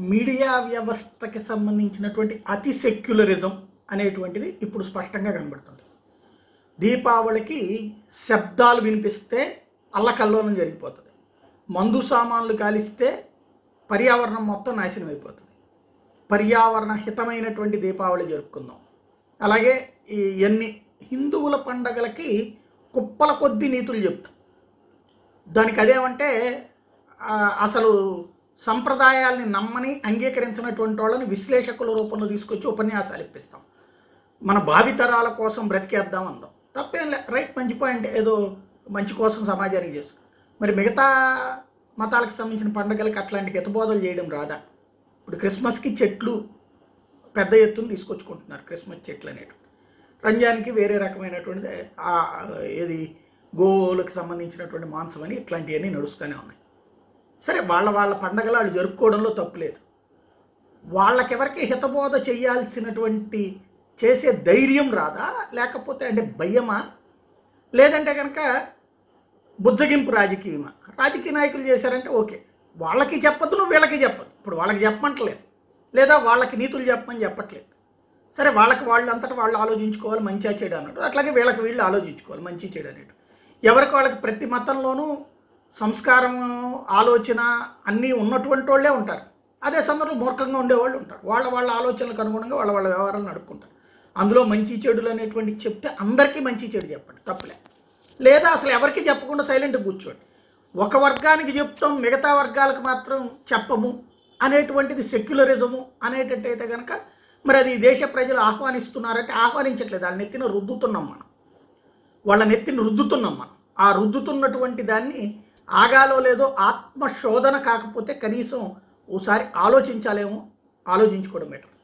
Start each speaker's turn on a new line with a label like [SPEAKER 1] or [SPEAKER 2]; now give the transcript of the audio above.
[SPEAKER 1] media వ్యవస్థకి సంబంధించినటువంటి అతి సెక్యులరిజం అనేటువంటిది ఇప్పుడు స్పష్టంగా కనబడుతుంది దీపావళికి శబ్దాలు వినిపిస్తే అల్లకల్లోలం జరిగిపోతుంది మందు సామాన్లు కాలిస్తే పర్యావరణం మొత్తం నాశనం అయిపోతుంది పర్యావరణ హితమైనటువంటి దీపావళి జరుపుకుందాం అలాగే ఈ ఎన్ని హిందువుల పండగలకి కుప్పల కొద్ది నీతులు చెప్తాం దానికి అదేమంటే ఆ, అసలు సంప్రదాయాల్ని నమ్మని అంగీకరించినటువంటి వాళ్ళని విశ్లేషకుల రూపంలో తీసుకొచ్చి ఉపన్యాసాలు ఇప్పిస్తాం మన భావితరాల కోసం బ్రతికేద్దాం అందాం తప్పేం లే రైట్ మంచి పాయింట్ ఏదో మంచి కోసం సమాజానికి చేస్తాం మరి మిగతా మతాలకు సంబంధించిన పండుగలకి అట్లాంటి హితబోధలు చేయడం రాదా ఇప్పుడు క్రిస్మస్కి చెట్లు పెద్ద ఎత్తున తీసుకొచ్చుకుంటున్నారు క్రిస్మస్ చెట్లు అనేటివి రంజాన్కి వేరే రకమైనటువంటిది ఆ, ఏది గోవులకు సంబంధించినటువంటి మాంసం అని ఇట్లాంటివన్నీ నడుస్తూనే ఉన్నాయి సరే వాళ్ళ వాళ్ళ పండగలు వాళ్ళు జరుపుకోవడంలో తప్పులేదు వాళ్ళకెవరికి హితబోధ చేయాల్సినటువంటి చేసే ధైర్యం రాదా లేకపోతే అంటే భయమా లేదంటే కనుక బుజ్జగింపు రాజకీయమా రాజకీయ నాయకులు చేశారంటే ఓకే వాళ్ళకి చెప్పొద్దు నువ్వు వీళ్ళకి చెప్పొద్దు ఇప్పుడు వాళ్ళకి చెప్పమంటలేదు లేదా వాళ్ళకి నీతులు చెప్పమని చెప్పట్లేదు సరే వాళ్ళకి వాళ్ళు అంతటా వాళ్ళు ఆలోచించుకోవాలి మంచిగా చెడు అన్నట్టు అట్లాగే వీళ్ళకి వీళ్ళు ఆలోచించుకోవాలి మంచి చెడు అన్నట్టు ఎవరికి వాళ్ళకి ప్రతి మతంలోనూ సంస్కారం ఆలోచన అన్నీ ఉన్నటువంటి వాళ్ళే ఉంటారు అదే సందర్భంలో మూర్ఖంగా ఉండేవాళ్ళు ఉంటారు వాళ్ళ వాళ్ళ ఆలోచనలకు అనుగుణంగా వాళ్ళ వాళ్ళ వ్యవహారాలు నడుపుకుంటారు అందులో మంచి చెడులు అనేటువంటి చెప్తే అందరికీ మంచి చెడు చెప్పండి తప్పులే లేదా అసలు ఎవరికి చెప్పకుండా సైలెంట్గా కూర్చోండి ఒక వర్గానికి చెప్తాం మిగతా వర్గాలకు మాత్రం చెప్పము అనేటువంటిది సెక్యులరిజము అనేటట్టయితే కనుక మరి అది ఈ దేశ ప్రజలు ఆహ్వానిస్తున్నారంటే ఆహ్వానించట్లేదు వాళ్ళ నెత్తిన రుద్దుతున్నాం మనం వాళ్ళ నెత్తిని రుద్దుతున్నాం మనం ఆ రుద్దుతున్నటువంటి దాన్ని ఆగాలో లేదో ఆత్మశోధన కాకపోతే కనీసం ఓసారి ఆలోచించాలేమో ఆలోచించుకోవడం బెటర్